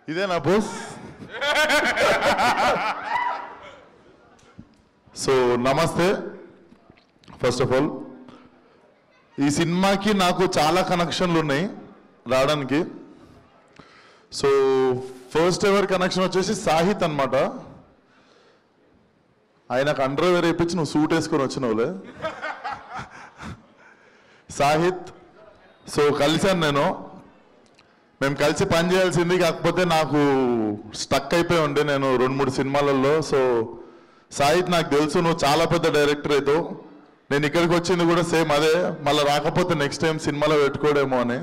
ఇదేనా boss so నమస్తే first of all ఈ సినిమాకి నాకు చాలా కనెక్షన్లు ఉన్నాయి రావడానికి సో ఫస్ట్ ఎవర్ కనెక్షన్ వచ్చేసి సాహిత్ అన్నమాట ఆయనకు అండర్వేర్ వేయించి నువ్వు సూట్ వేసుకొని వచ్చినావులే సాహిత్ సో కలిశాను నేను మేము కలిసి పని చేయాల్సింది కాకపోతే నాకు స్టక్ అయిపోయి ఉండే నేను రెండు మూడు సినిమాలలో సో సాహిత్ నాకు తెలుసు నువ్వు చాలా పెద్ద డైరెక్టర్ అవుతావు నేను ఇక్కడికి వచ్చింది కూడా సేమ్ అదే మళ్ళీ రాకపోతే నెక్స్ట్ టైం సినిమాలో పెట్టుకోడేమో అని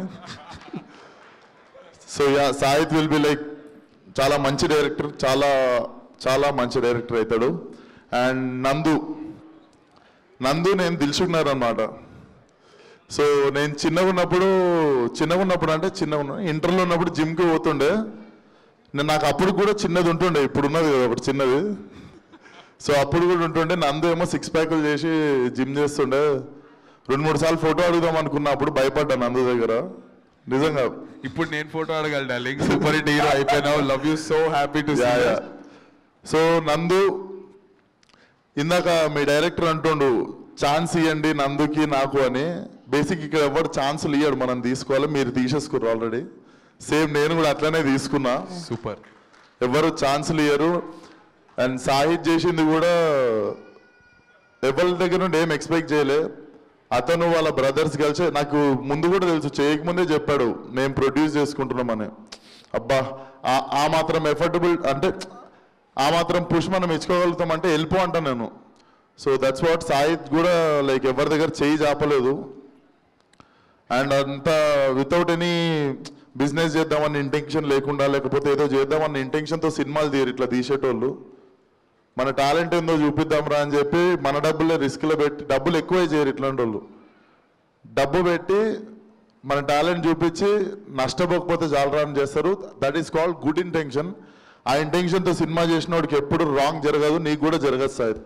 so yeah Sahith will be like చాలా మంచి డైరెక్టర్ చాలా చాలా మంచి డైరెక్టర్ అవుతాడు అండ్ నందు నందు నేను దిల్చుకున్నారు అనమాట సో నేను చిన్నగా ఉన్నప్పుడు చిన్నగా ఉన్నప్పుడు అంటే చిన్నగా ఉన్న ఇంటర్లో ఉన్నప్పుడు జిమ్కి పోతుండే నేను నాకు అప్పుడు కూడా చిన్నది ఉంటుండే ఇప్పుడు ఉన్నది కదా ఒకటి చిన్నది సో అప్పుడు కూడా ఉంటుండే నందు ఏమో సిక్స్ ప్యాకులు చేసి జిమ్ చేస్తుండే రెండు మూడు సార్లు ఫోటో అడుగుదాం అనుకున్నా అప్పుడు భయపడ్డా నందు దగ్గర నిజంగా ఇప్పుడు నేను ఫోటో అడగాలి డార్లింగ్ సూపర్ హిట్ హీరో అయిపోయినావు love you so happy to yeah, yeah. So Nandu ఇందాక మీ డైరెక్టర్ అంటుండు ఛాన్స్ ఇవ్వండి నందుకి నాకు అని బేసిక్ ఇక్కడ ఎవరు ఛాన్సులు ఇయ్యాడు మనం తీసుకోవాలి మీరు తీసేసుకున్నారు ఆల్రెడీ సేమ్ నేను కూడా అట్లనే తీసుకున్నా సూపర్ ఎవరు ఛాన్సులు ఇయ్యరు అండ్ సాహిత్ చేసింది కూడా ఎవరి దగ్గర నుండి ఏం ఎక్స్పెక్ట్ చేయలే అతను వాళ్ళ బ్రదర్స్ కలిసి నాకు ముందు కూడా తెలుసు చేయకముందే చెప్పాడు మేము ప్రొడ్యూస్ చేసుకుంటున్నామని అబ్బా ఆ- ఆ మాత్రం ఎఫర్టబుల్ అంటే ఆ మాత్రం పుష్ మనం ఇచ్చుకోగలుగుతాం అంటే వెళ్ళిపో అంటాను నేను సో దట్స్ వాట్ సాహిత్ కూడా లైక్ ఎవరి దగ్గర చేయి చాపలేదు అండ్ అంతా వితౌట్ ఎనీ బిజినెస్ చేద్దామన్న ఇంటెన్షన్ లేకుండా లేకపోతే ఏదో చేద్దామన్న ఇంటెన్షన్తో సినిమాలు తీయరు ఇట్లా తీసేటోళ్ళు మన టాలెంట్ ఏందో చూపిద్దాం రా అని చెప్పి మన డబ్బులే రిస్క్లో పెట్టి డబ్బులు ఎక్కువే చేయరు ఇట్లాంటి వాళ్ళు డబ్బు పెట్టి మన టాలెంట్ చూపించి నష్టపోకపోతే చాలరా అని చేస్తారు that is called good intention ఆ ఇంటెన్షన్తో సినిమా చేసినోడికి ఎప్పుడు రాంగ్ జరగదు నీకు కూడా జరగదు సార్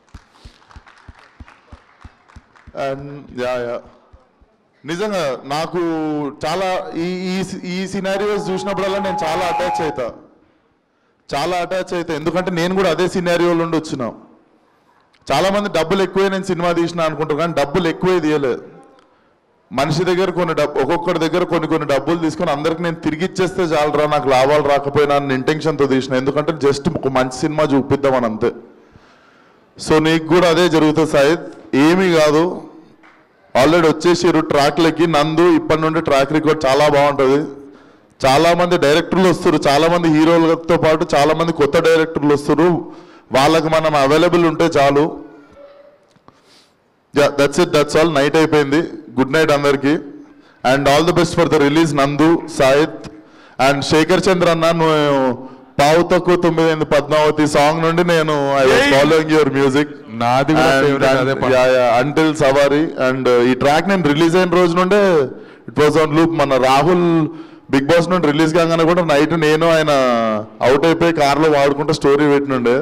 అండ్ యా యా నిజంగా నాకు చాలా ఈ ఈ ఈ సినారియోస్ చూసినప్పుడల్లా నేను చాలా అటాచ్ అవుతా చాలా అటాచ్ అవుతా ఎందుకంటే నేను కూడా అదే సినారియోలో నుండి వచ్చిన చాలా మంది డబ్బులు ఎక్కువే నేను సినిమా తీసిన అనుకుంటారు కానీ డబ్బులు ఎక్కువే తీయలేదు మనిషి దగ్గర కొన్ని డబ్బు ఒక్కొక్కరి దగ్గర కొన్ని కొన్ని డబ్బులు తీసుకొని అందరికి నేను తిరిగి ఇచ్చేస్తే చాలరా నాకు లాభాలు రాకపోయినా అన్న ఇంటెన్షన్తో తీసిన ఎందుకంటే జస్ట్ ఒక మంచి సినిమా చూపిద్దామని అంతే సో నీకు కూడా అదే జరుగుతుంది సాయిద్ ఏమీ కాదు ఆల్రెడీ వచ్చేసారు ట్రాక్లకి నందు ఇప్పటి నుండి ట్రాక్ రికార్డ్ చాలా బాగుంటుంది చాలా మంది డైరెక్టర్లు వస్తారు చాలా మంది హీరోలతో పాటు చాలా మంది కొత్త డైరెక్టర్లు వస్తారు వాళ్ళకి మనం అవైలబుల్ ఉంటే చాలు that's it that's all night అయిపోయింది గుడ్ నైట్ అందరికి and all the best for the release Nandu Sahith and Shekhar చంద్ర అన్న నువ్వు పావు తక్కువ తొమ్మిది ఎనిమిది పద్మావతి సాంగ్ నుండి నేను I was following your music నాది కూడా favorite అదే పాట. అంటిల్ సవారీ అండ్ ఈ ట్రాక్ నేను రిలీజ్ అయిన రోజు నుండే ఇట్ వాజ్ ఆన్ లూప్ మన రాహుల్ బిగ్ బాస్ నుండి రిలీజ్ కాగానే కూడా నైట్ నేను ఆయన అవుట్ అయిపోయి కార్లో వాడుకుంటూ స్టోరీ పెట్టినుండే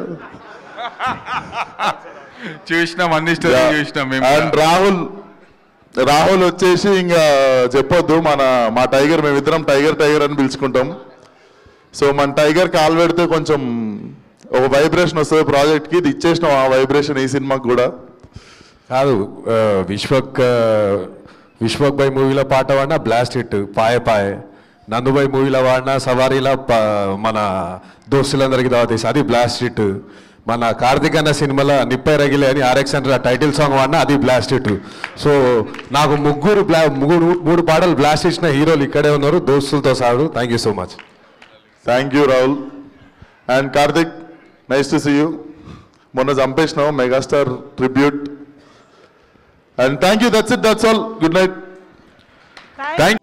చూసినాం అన్ని స్టోరీ చూసినాం మేము అండ్ రాహుల్ రాహుల్ వచ్చేసి ఇంకా చెప్పొద్దు మన మా టైగర్ మేమిద్దరం టైగర్ టైగర్ అని పిలుచుకుంటాం సో మన టైగర్ కాల్ పెడితే కొంచెం ఒక వైబ్రేషన్ వస్తుంది ప్రాజెక్ట్కి ఇది ఇచ్చేసినాం ఆ వైబ్రేషన్ ఈ సినిమాకి కూడా కాదు ఆ, విశ్వక్ ఆ, విశ్వక్ బై మూవీలో పాట వాడినా బ్లాస్ట్ హిట్ పాయ పాయ నందుబాయ్ మూవీలో వాడినా సవారీలో ప- మన దోస్తులందరికీ దావతీసి అది బ్లాస్ట్ హిట్ మన కార్తిక్ అన్న సినిమాలో నిప్పై రగిలే అని ఆర్ఎక్స్ అంటారు ఆ టైటిల్ సాంగ్ వాడినా అది బ్లాస్ట్ హిట్ సో నాకు ముగ్గురు బ్లా ముగ్గురు మూడు పాటలు బ్లాస్ట్ ఇచ్చిన హీరోలు ఇక్కడే ఉన్నారు దోస్తులతో సాగు thank you so much thank you Rahul and Karthik nice to see you మొన్న చంపేసినావు megastar tribute and thank you that's it that's all good night thank